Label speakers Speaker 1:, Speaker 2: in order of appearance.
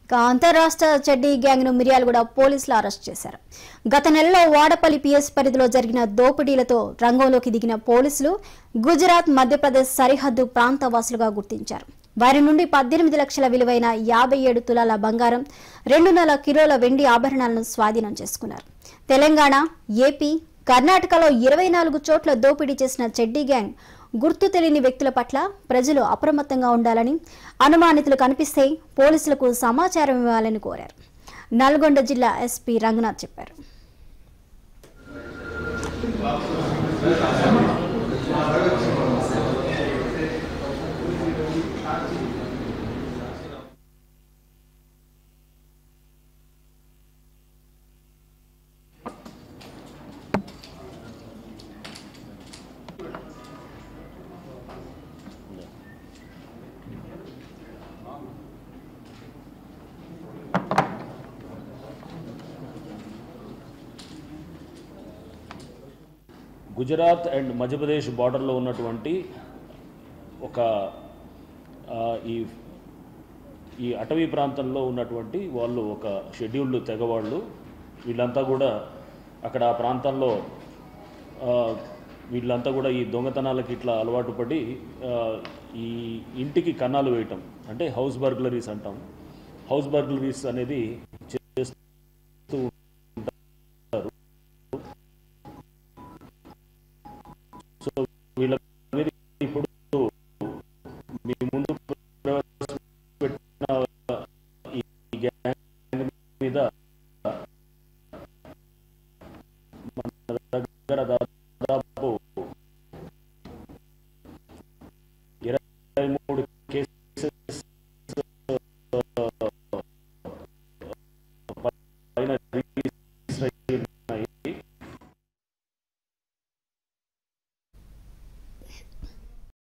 Speaker 1: ఇక అంతరాష్ట్ర చెడ్డీ గ్యాంగ్ ను మిర్యాలగూడ పోలీసులు అరెస్ట్ చేశారు గత నెలలో వాడపల్లి పిఎస్ పరిధిలో జరిగిన దోపిడీలతో రంగంలోకి దిగిన పోలీసులు గుజరాత్ మధ్యప్రదేశ్ సరిహద్దు ప్రాంత వాసులుగా గుర్తించారు వారి నుండి పద్దెనిమిది లక్షల విలువైన యాభై ఏడు తులాల బంగారం రెండున్నర కిలోల వెండి ఆభరణాలను స్వాధీనం చేసుకున్నారు తెలంగాణ ఏపీ కర్ణాటకలో ఇరవై నాలుగు చోట్ల దోపిడీ చేసిన చెడ్డీ గ్యాంగ్ గుర్తు తెలియని వ్యక్తుల పట్ల ప్రజలు అప్రమత్తంగా ఉండాలని అనుమానితులు కనిపిస్తే పోలీసులకు సమాచారం ఇవ్వాలని కోరారు నల్గొండ జిల్లా ఎస్పీ రంగనాథ్ చెప్పారు
Speaker 2: గుజరాత్ అండ్ మధ్యప్రదేశ్ బార్డర్లో ఉన్నటువంటి ఒక ఆ, ఈ ఈ అటవీ ప్రాంతంలో ఉన్నటువంటి వాళ్ళు ఒక షెడ్యూల్డ్ తెగవాళ్ళు వీళ్ళంతా కూడా అక్కడ ఆ ప్రాంతంలో ఆ, వీళ్ళంతా కూడా ఈ దొంగతనాలకి ఇట్లా అలవాటు పడి ఆ, ఈ ఇంటికి కన్నాలు వేయటం అంటే హౌస్ బర్గ్లరీస్ అంటాం హౌస్ బర్గ్లరీస్ అనేది చేస్తూ